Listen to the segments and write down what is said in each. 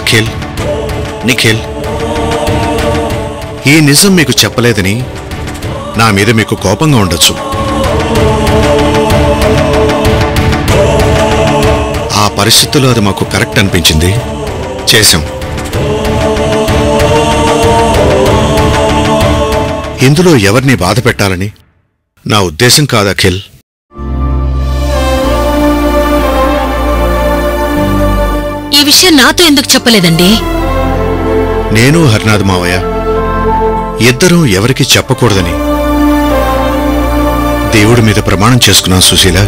అఖిల్ నిఖిల్ ఈ నిజం మీకు చెప్పలేదని నా మీద మీకు కోపంగా ఉండొచ్చు ఆ పరిస్థితుల్లో అది మాకు కరెక్ట్ అనిపించింది చేశాం ఇందులో ఎవరిని బాధ పెట్టాలని నా ఉద్దేశం కాదు అఖిల్ ఈ విషయం నాతో ఎందుకు చెప్పలేదండి నేను హరినాథ్ మావయ్య ఇద్దరం ఎవరికి చెప్పకూడదని దేవుడి మీద ప్రమాణం చేసుకున్నాం సుశీల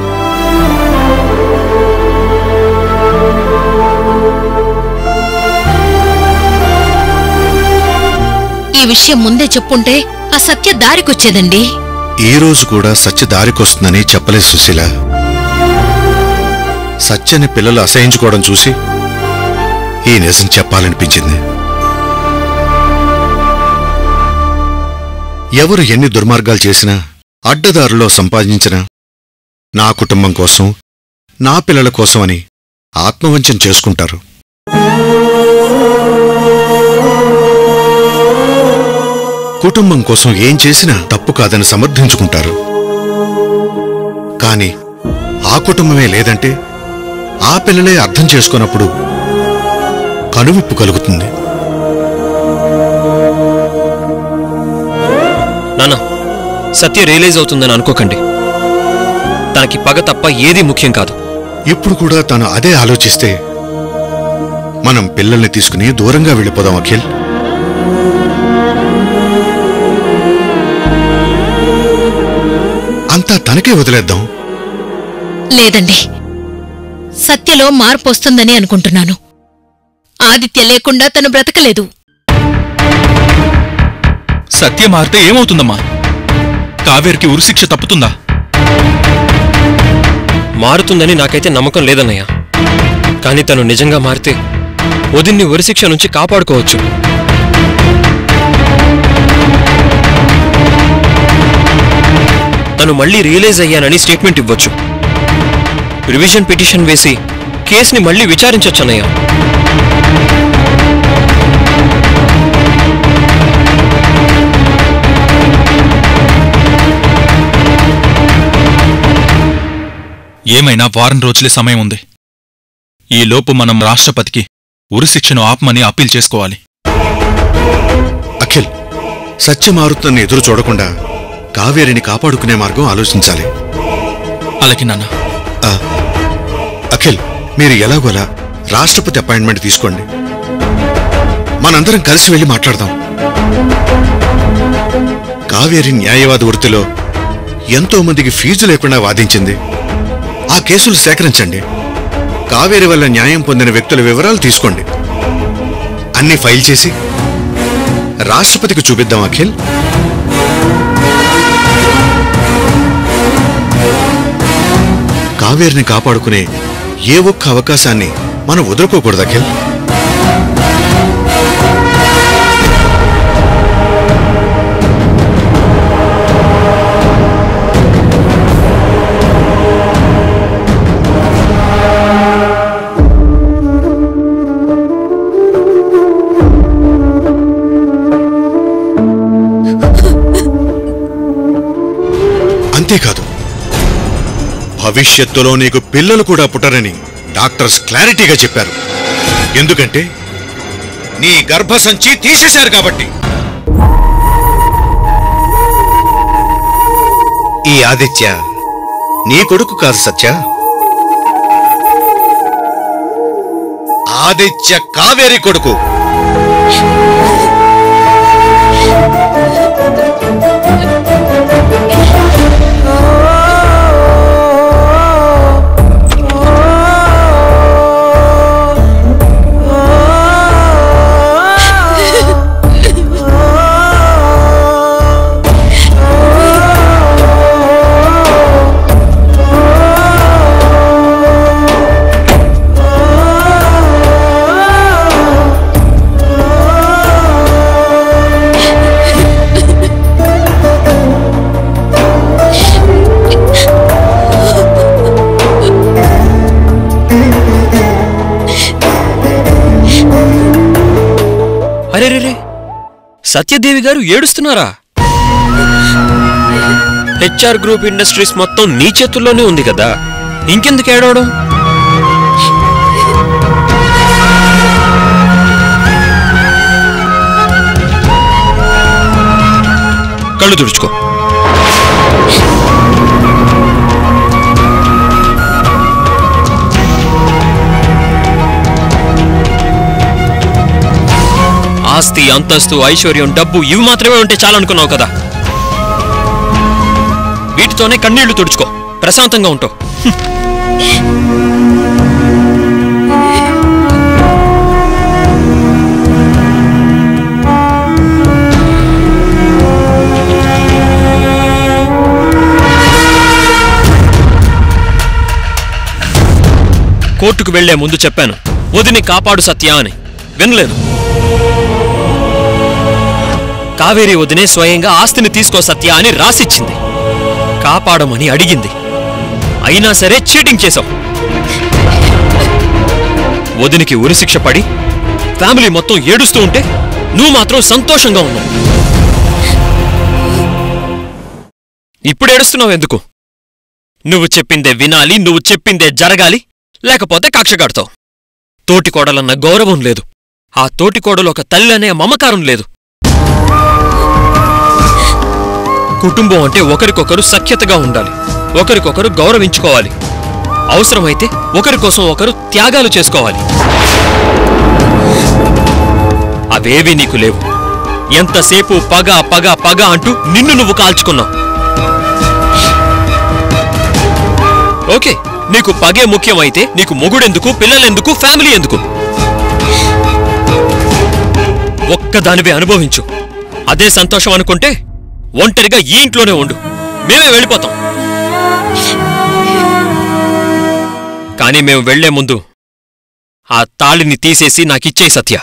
ఈ విషయం ముందే చెప్పుంటే ఆ సత్య దారికొచ్చేదండి ఈ రోజు కూడా సత్య దారికొస్తుందని చెప్పలేదు సుశీల సత్యని పిల్లలు అసహించుకోవడం చూసి ఈ నిజం చెప్పాలనిపించింది ఎవరు ఎన్ని దుర్మార్గాలు చేసినా అడ్డదారులో సంపాదించినా నా కుటుంబం కోసం నా పిల్లల కోసమని ఆత్మవంచన చేసుకుంటారు కుటుంబం కోసం ఏం చేసినా తప్పు కాదని సమర్థించుకుంటారు కాని ఆ కుటుంబమే లేదంటే ఆ పిల్లలే అర్థం చేసుకున్నప్పుడు కనువిప్పు కలుగుతుంది నాన్న సత్య రియలైజ్ అవుతుందని అనుకోకండి తనకి పగ తప్ప ఏదీ ముఖ్యం కాదు ఇప్పుడు కూడా తను అదే ఆలోచిస్తే మనం పిల్లల్ని తీసుకుని దూరంగా వెళ్ళిపోదాం అఖిల్ అంతా తనకే వదిలేద్దాం లేదండి సత్యలో మార్పు వస్తుందని అనుకుంటున్నాను ఆదిత్య లేకుండా తను బ్రతకలేదు సత్య మారితే ఏమవుతుందమ్మా కావేరికి ఉరిశిక్ష తప్పుతుందా మారుతుందని నాకైతే నమ్మకం లేదన్నయ్య కానీ తను నిజంగా మారితే వదిన్ని ఉరిశిక్ష నుంచి కాపాడుకోవచ్చు తను మళ్ళీ రియలైజ్ అయ్యానని స్టేట్మెంట్ ఇవ్వచ్చు రివిజన్ పిటిషన్ వేసి కేసుని మళ్ళీ విచారించొచ్చు అన్నయ్య ఏమైనా వారం రోజులే సమయం ఉంది ఈలోపు మనం రాష్ట్రపతికి ఉరిశిక్షను ఆపమని అప్పీల్ చేసుకోవాలి అఖిల్ సత్య మారుతుందని ఎదురు చూడకుండా కావేరిని కాపాడుకునే మార్గం ఆలోచించాలి అలాగే నాన్న ఆ, అఖిల్ మీరు ఎలాగోలా రాష్ట్రపతి అపాయింట్మెంట్ తీసుకోండి మనందరం కలిసి వెళ్ళి మాట్లాడదాం కావేరి న్యాయవాద వృత్తిలో ఎంతో మందికి ఫీజు లేకుండా వాదించింది ఆ కేసులు సేకరించండి కావేరి వల్ల న్యాయం పొందిన వ్యక్తుల వివరాలు తీసుకోండి అన్ని ఫైల్ చేసి రాష్ట్రపతికి చూపిద్దాం అఖిల్ కావేరిని కాపాడుకునే ఏ ఒక్క అవకాశాన్ని మనం వదులుకోకూడదు అఖిల్ అంతేకాదు భవిష్యత్తులో నీకు పిల్లలు కూడా పుట్టరని డాక్టర్స్ క్లారిటీగా చెప్పారు ఎందుకంటే నీ గర్భసంచి తీసేశారు కాబట్టి ఈ ఆదిత్య నీ కొడుకు కాదు సత్య ఆదిత్య కావేరి కొడుకు సత్యదేవి గారు ఏడుస్తున్నారా హెచ్ఆర్ గ్రూప్ ఇండస్ట్రీస్ మొత్తం నీ చేతుల్లోనే ఉంది కదా ఇంకెందుకు ఏడవడం కళ్ళు తుడుచుకో ఆస్తి అంతస్తు ఐశ్వర్యం డబ్బు ఇవి మాత్రమే ఉంటే చాలనుకున్నావు కదా వీటితోనే కన్నీళ్లు తుడుచుకో ప్రశాంతంగా ఉంటావు కోర్టుకు వెళ్లే ముందు చెప్పాను వదిని కాపాడు సత్య అని వినలేదు కావేరి వదినే స్వయంగా ఆస్తిని తీసుకో సత్య అని రాసిచ్చింది కాపాడమని అడిగింది అయినా సరే చీటింగ్ చేశావు వదినికి ఉరిశిక్ష పడి ఫ్యామిలీ మొత్తం ఏడుస్తూ ఉంటే నువ్వు మాత్రం సంతోషంగా ఉన్నావు ఇప్పుడు ఏడుస్తున్నావు ఎందుకు నువ్వు చెప్పిందే వినాలి నువ్వు చెప్పిందే జరగాలి లేకపోతే కక్ష కడతావు తోటికోడలన్న గౌరవం లేదు ఆ తోటికోడలు ఒక తల్లి అనే మమకారం లేదు కుటుంబం అంటే ఒకరికొకరు సఖ్యతగా ఉండాలి ఒకరికొకరు గౌరవించుకోవాలి అవసరమైతే ఒకరి కోసం ఒకరు త్యాగాలు చేసుకోవాలి అవేవీ నీకు లేవు ఎంతసేపు పగ పగ పగ అంటూ నిన్ను నువ్వు కాల్చుకున్నావు ఓకే నీకు పగే ముఖ్యమైతే నీకు మొగుడెందుకు పిల్లలెందుకు ఫ్యామిలీ ఎందుకు ఒక్కదానివే అనుభవించు అదే సంతోషం అనుకుంటే ఒంటరిగా ఈ ఇంట్లోనే ఉండు మేమే వెళ్ళిపోతాం కానీ మేము వెళ్లే ముందు ఆ తాళిని తీసేసి నాకిచ్చే సత్య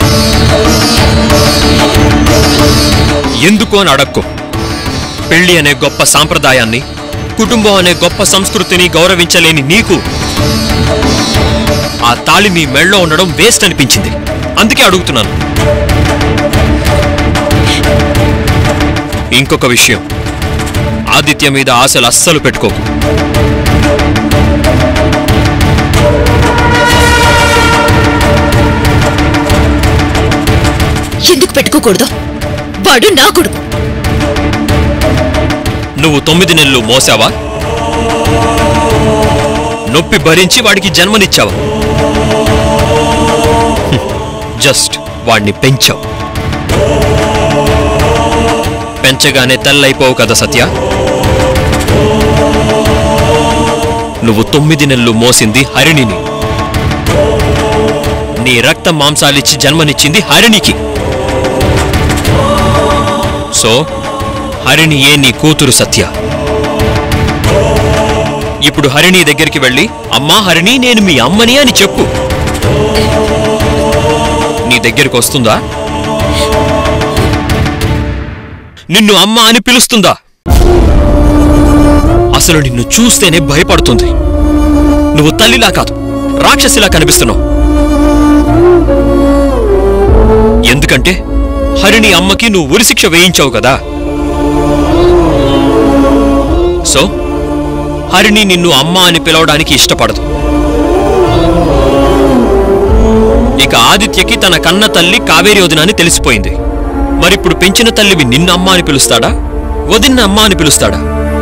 ఎందుకు అని అడక్కు పెళ్లి అనే గొప్ప సాంప్రదాయాన్ని కుటుంబం అనే గొప్ప సంస్కృతిని గౌరవించలేని నీకు ఆ తాళి నీ మెళ్ళో ఉండడం వేస్ట్ అనిపించింది అందుకే అడుగుతున్నాను ఇంకొక విషయం ఆదిత్య మీద ఆశలు అస్సలు పెట్టుకోకు ఎందుకు పెట్టుకోకూడదు వాడు నా కొడుకు నువ్వు తొమ్మిది నెలలు మోసావా నొప్పి భరించి వాడికి జన్మనిచ్చావా హ్మ్. జస్ట్ వాడిని పెంచావు పెంచగానే తెల్లైపోవు కదా సత్య నువ్వు తొమ్మిది నెలలు మోసింది హరిణిని నీ రక్త మాంసాలిచ్చి జన్మనిచ్చింది హరిణికి సో హరిణి ఏ నీ కూతురు సత్య ఇప్పుడు హరిణి దగ్గరికి వెళ్ళి అమ్మా హరిణి నేను మీ అమ్మని అని చెప్పు నీ దగ్గరికి వస్తుందా నిన్ను అమ్మ అని పిలుస్తుందా అసలు నిన్ను చూస్తేనే భయపడుతుంది నువ్వు తల్లిలా కాదు రాక్షసిలా కనిపిస్తున్నావు ఎందుకంటే హరిణి అమ్మకి నువ్వు ఉరిశిక్ష వేయించావు కదా సో హరిణి నిన్ను అమ్మ అని పిలవడానికి ఇష్టపడదు ఇక ఆదిత్యకి తన కన్న తల్లి కావేరి వదిన అని తెలిసిపోయింది మరిప్పుడు పెంచిన తల్లివి నిన్న అమ్మ అని పిలుస్తాడా వదిన్న అమ్మ అని పిలుస్తాడా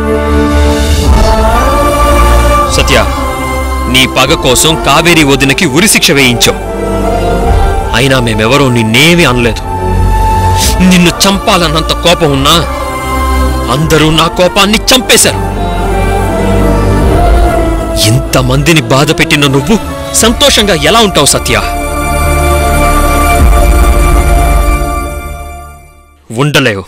సత్య నీ పగ కోసం కావేరి వదినకి ఉరిశిక్ష వేయించావు అయినా మేమెవరూ నిన్నేమీ అనలేదు నిన్ను చంపాలన్నంత కోపం ఉన్నా అందరూ నా కోపాన్ని చంపేశారు ఇంతమందిని బాధ పెట్టిన నువ్వు సంతోషంగా ఎలా ఉంటావు సత్య ఉండలేవు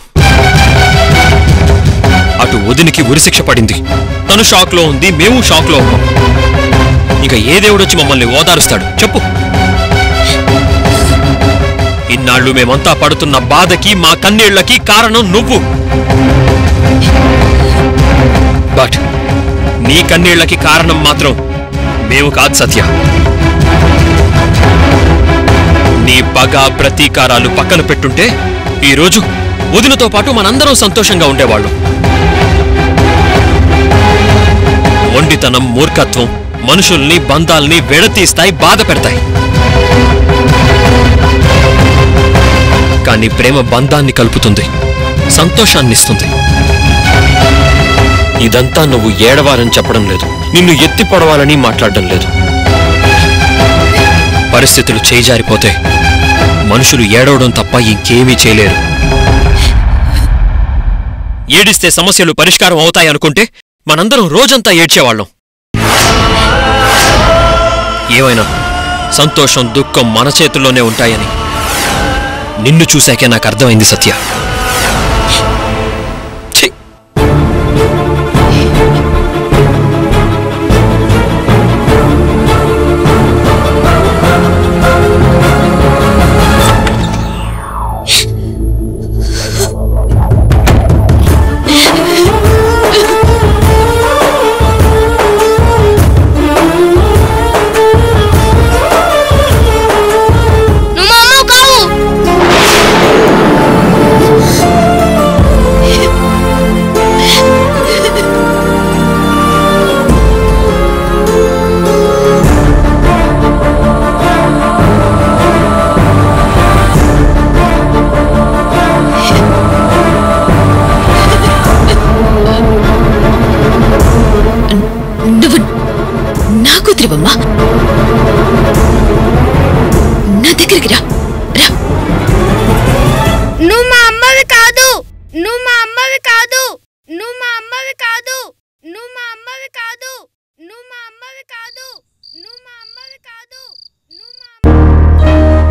అటు వదినికి ఉరిశిక్ష పడింది తను షాక్లో ఉంది మేము షాక్లో ఉన్నాం ఇక ఏ దేవుడొచ్చి మమ్మల్ని ఓదారుస్తాడు చెప్పు ఇన్నాళ్ళు మేమంతా పడుతున్న బాధకి మా కన్నీళ్లకి కారణం నువ్వు బట్ నీ కన్నీళ్లకి కారణం మాత్రం మేము కాదు సత్య నీ పగ ప్రతీకారాలు పక్కన పెట్టుంటే ఈరోజు వదినతో పాటు మనందరం సంతోషంగా ఉండేవాళ్ళం మొండితనం మూర్ఖత్వం మనుషుల్ని బంధాల్ని విడతీస్తాయి బాధ పెడతాయి కానీ ప్రేమ బంధాన్ని కలుపుతుంది సంతోషాన్నిస్తుంది ఇదంతా నువ్వు ఏడవాలని చెప్పడం లేదు నిన్ను ఎత్తి పొడవాలని మాట్లాడడం లేదు పరిస్థితులు చేజారిపోతే మనుషులు ఏడవడం తప్ప ఇంకేమీ చేయలేరు ఏడిస్తే సమస్యలు పరిష్కారం అవుతాయనుకుంటే మనందరం రోజంతా ఏడ్చేవాళ్ళం ఏమైనా సంతోషం దుఃఖం మన చేతుల్లోనే ఉంటాయని నిన్ను చూశాకే నాకు అర్థమైంది సత్య ఛీ! నువ్వు మా అమ్మవు కావు నువ్వు నా కూతురివమ్మా నా దగ్గరికి రా రా నువ్వు మా అమ్మవి కాదు నువ్వు మా అమ్మవి కాదు నువ్వు మా అమ్మవి కాదు నువ్వు మా అమ్మవి కాదు నువ్వు మా అమ్మవి కాదు నువ్వు మా అమ్మవి కాదు నువ్వు మా అమ్మ-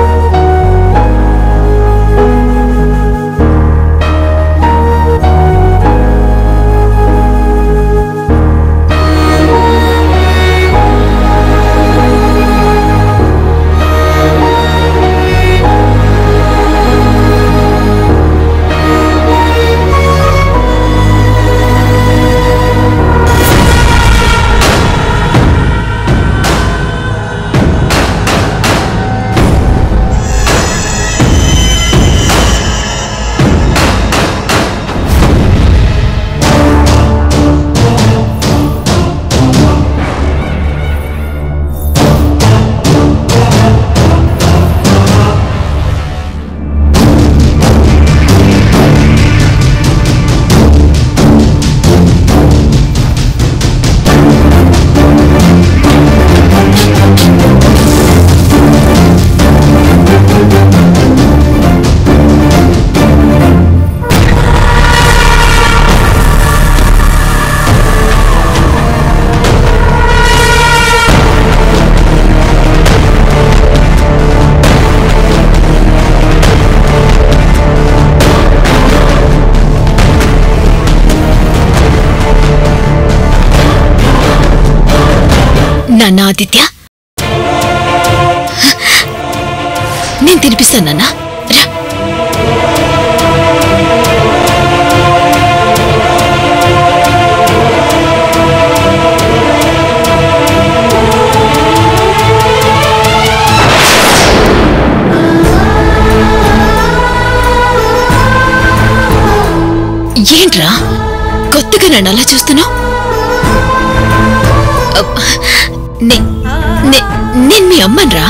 నాన్న ఆదిత్య నేను తినిపిస్తాను నాన్న రా ఏంట్రా కొత్తగా నన్ను అలా చూస్తున్నావు నే- నే- నేను మీ అమ్మన్రా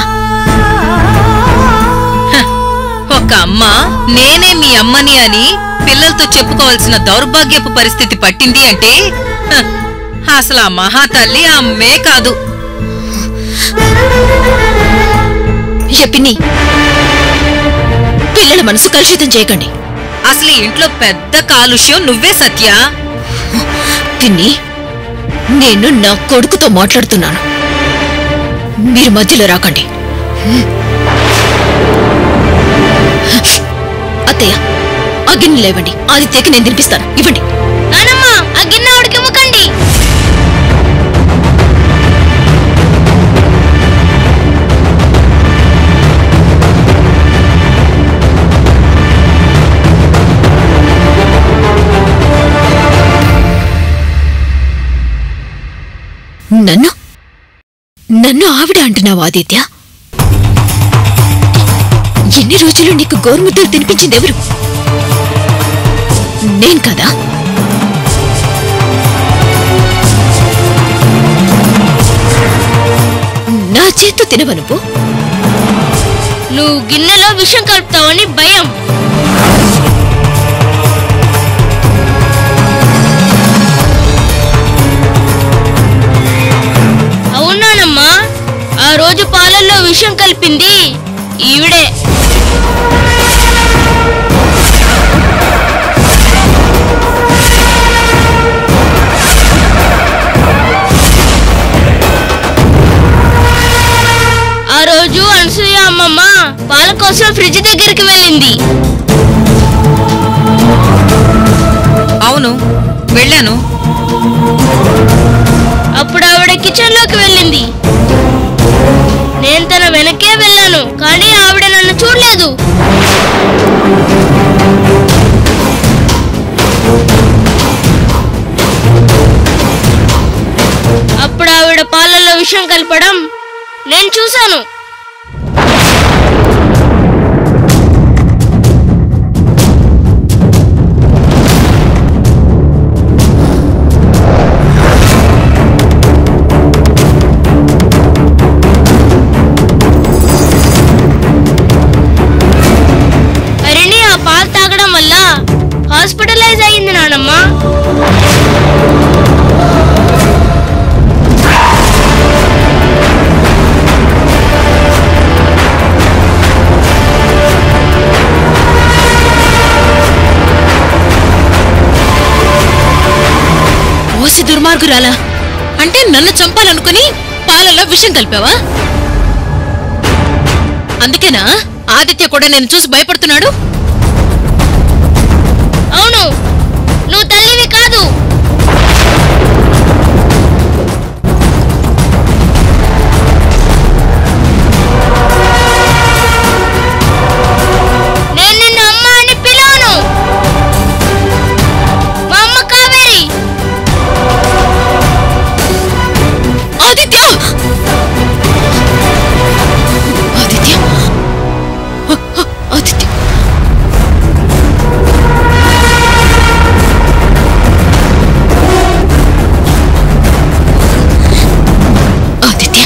ఒక అమ్మ నేనే మీ అమ్మని అని పిల్లలతో చెప్పుకోవాల్సిన దౌర్భాగ్యపు పరిస్థితి పట్టింది అంటే హ, అసలు ఆ మహాతల్లి ఆ అమ్మే కాదు పిన్ని పిల్లల మనసు కలుషితం చేయకండి అసలు ఈ ఇంట్లో పెద్ద కాలుష్యం నువ్వే సత్య పిన్ని నేను నా కొడుకుతో మాట్లాడుతున్నాను మీరు మధ్యలో రాకండి అత్తయ్య ఆ గిన్నె లేవండి ఆదిత్యకి నేను తినిపిస్తాను ఇవ్వండి నానమ్మ ఆ గిన్నె ఆవిడకి ఇవ్వకండి నన్ను నన్ను ఆవిడ అంటున్నావు ఆదిత్య ఎన్ని రోజులు నీకు గోరుముద్దలు తినిపించింది ఎవరు నేను కదా నా చేత్తో తినవ నువ్వు నువ్వు గిన్నెలో విషం కలుపుతావని భయం అవునానమ్మా ఆ రోజు పాలల్లో విషం కలిపింది ఈవిడే ఆ రోజు అనసూయ అమ్మమ్మ పాల కోసం ఫ్రిడ్జ్ దగ్గరికి వెళ్ళింది అవును వెళ్ళాను అప్పుడు ఆవిడ కిచెన్ లోకి వెళ్ళింది నేను తన వెనకే వెళ్ళాను కానీ ఆవిడ నన్ను చూడలేదు అప్పుడు ఆవిడ పాలల్లో విషం కలపడం నేను చూశాను హరిణి ఆ పాలు తాగడం వల్ల హాస్పిటలైజ్ అయింది నానమ్మ ఓసి దుర్మార్గురాలా అంటే నన్ను చంపాలనుకుని పాలలో విషం కలిపావా అందుకేనా ఆదిత్య కూడా నేను చూసి భయపడుతున్నాడు అవును నువ్వు తల్లివి కాదు నేను నిన్ను అమ్మ అని పిలవను మా అమ్మ కావేరి ఆదిత్య ఆదిత్య ఆ- ఆ- ఆదిత్య ఆదిత్య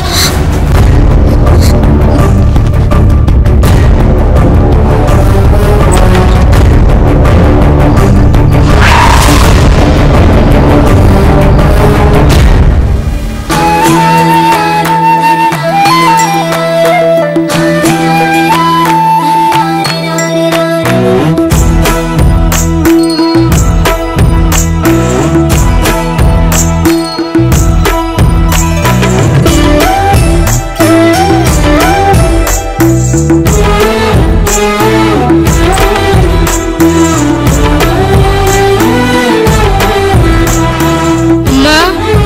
అమ్మా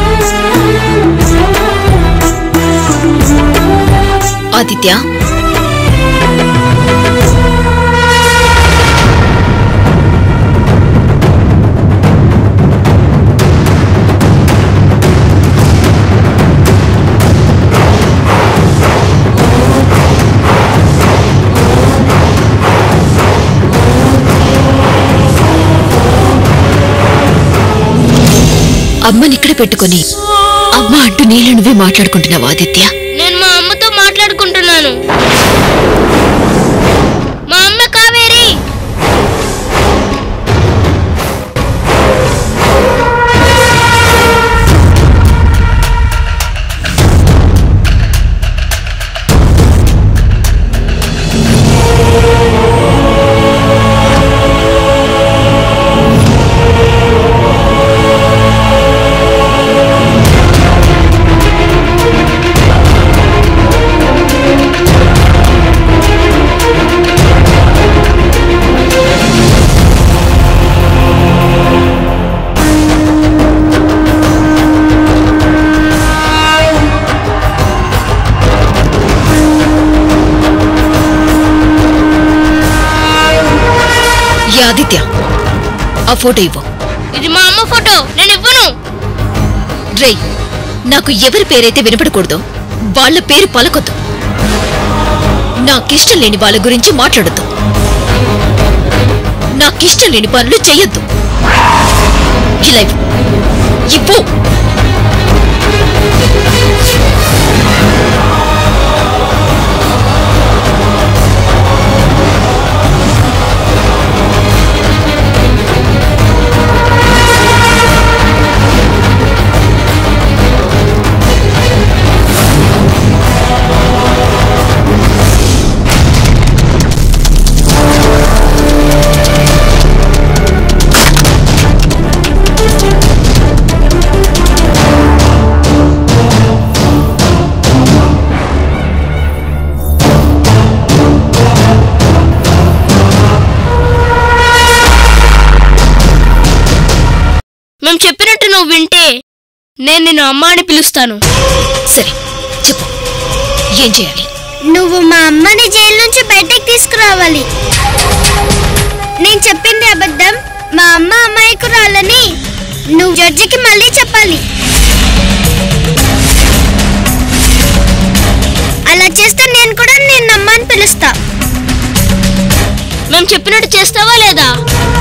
ఆదిత్య అమ్మని ఇక్కడ పెట్టుకొని అమ్మ అంటూ నీళ్ళు నువ్వే మాట్లాడుకుంటున్నావు ఆదిత్య నేను మా అమ్మతో మాట్లాడుకుంటున్నాను మా అమ్మ కావేరి ఈ ఆదిత్య ఆ ఫోటో ఇవ్వు ఇది మా అమ్మ ఫోటో నేను ఇవ్వను రే నాకు ఎవరి పేరైతే వినపడకూడదో వాళ్ళ పేరు పలకొద్దు నాకిష్టం లేని వాళ్ళ గురించి మాట్లాడద్దు నాకిష్టం లేని పనులు చెయ్యొద్దు ఇలా ఇవ్వు. ఇవ్వు మేము చెప్పినట్టు నువ్వు వింటే నేను నిన్ను అమ్మ అని పిలుస్తాను సరే చెప్పు ఏం చేయాలి నువ్వు మా అమ్మని జైలు నుంచి బయటకు తీసుకురావాలి నేను చెప్పింది అబద్ధం మా అమ్మ అమాయకురాలని నువ్వు జడ్జికి మళ్ళీ చెప్పాలి అలా చేస్తే నేను కూడా నిన్న అమ్మ అని పిలుస్తా మేము చెప్పినట్టు చేస్తావా లేదా